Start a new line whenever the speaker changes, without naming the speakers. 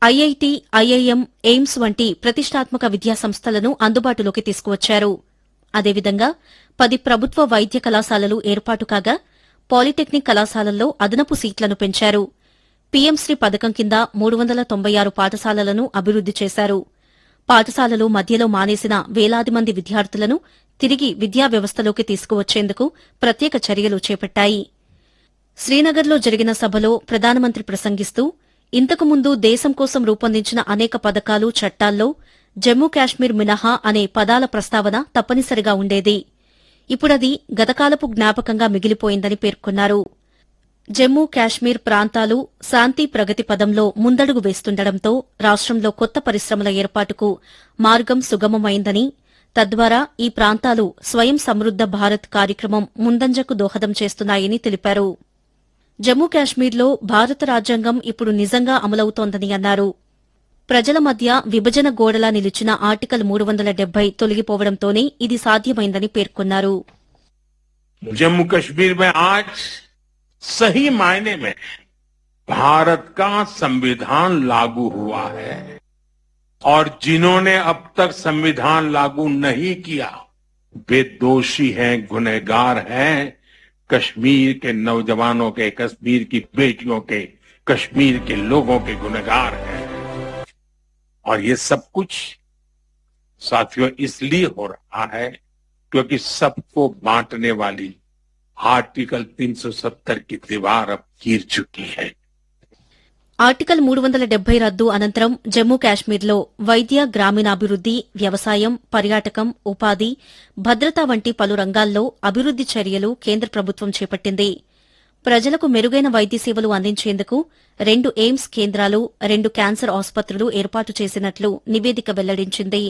IIT IIM AIIMS వంటి ప్రతిష్టాత్మక విద్యా సంస్థలను అందుబాటులోకి తీసుకువచ్చారు అదేవిధంగా పది ప్రభుత్వ వైద్య కళాశాలలు ఏర్పాటు కాగా పాలిటెక్నిక్ కళాశాలల్లో అదనపు సీట్లను పెంచారు పీఎంశ్రీ పథకం కింద మూడు వందల తొంభై ఆరు పాఠశాలలను అభివృద్ది చేశారు పాఠశాలలు మధ్యలో మానేసిన వేలాది మంది విద్యార్థులను తిరిగి విద్యా వ్యవస్థలోకి తీసుకువచ్చేందుకు ప్రత్యేక చర్యలు చేపట్టాయి శ్రీనగర్లో జరిగిన సభలో ప్రధానమంత్రి ప్రసంగిస్తూ ఇంతకు ముందు దేశం కోసం రూపొందించిన అనేక పథకాలు చట్టాల్లో జమ్మూ కాశ్మీర్ మినహా అనే పదాల ప్రస్తావన తప్పనిసరిగా ఉండేది ఇప్పుడది గతకాలపు జ్ఞాపకంగా మిగిలిపోయిందని పేర్కొన్నారు జమ్మూ కాశ్మీర్ ప్రాంతాలు శాంతి ప్రగతి పదంలో ముందడుగు వేస్తుండటంతో రాష్ట్రంలో కొత్త పరిశ్రమల ఏర్పాటుకు మార్గం సుగమమైందని తద్వారా ఈ ప్రాంతాలు స్వయం సమృద్ద భారత్ కార్యక్రమం ముందంజకు దోహదం చేస్తున్నాయని తెలిపారు జమ్మూ కాశ్మీర్లో భారత రాజ్యాంగం ఇప్పుడు నిజంగా అమలవుతోందని అన్నారు ప్రజల మధ్య విభజన గోడలా నిలిచిన ఆర్టికల్ మూడు వందల డెబ్బై తొలగిపోవడంతోనే ఇది సాధ్యమైందని పేర్కొన్నారు
जम्मू कश्मीर में आज सही मायने में भारत का संविधान लागू हुआ है और जिन्होंने अब तक संविधान लागू नहीं किया वे दोषी हैं गुनहगार हैं कश्मीर के नौजवानों के कश्मीर की बेटियों के कश्मीर के लोगों के गुनहगार हैं और ये सब कुछ साथियों इसलिए हो रहा है क्योंकि सबको बांटने वाली आर्टिकल 370 की दीवार अब गिर चुकी है
ఆర్టికల్ మూడు వందల డెబ్బై రద్దు అనంతరం జమ్మూ కాశ్మీర్లో వైద్య గ్రామీణాభివృద్ది వ్యవసాయం పర్యాటకం ఉపాధి భద్రత వంటి పలు రంగాల్లో అభివృద్ది చర్యలు కేంద్ర ప్రభుత్వం చేపట్టింది ప్రజలకు మెరుగైన వైద్య సేవలు అందించేందుకు రెండు ఎయిమ్స్ కేంద్రాలు రెండు క్యాన్సర్ ఆసుపత్రులు ఏర్పాటు చేసినట్లు నివేదిక వెల్లడించింది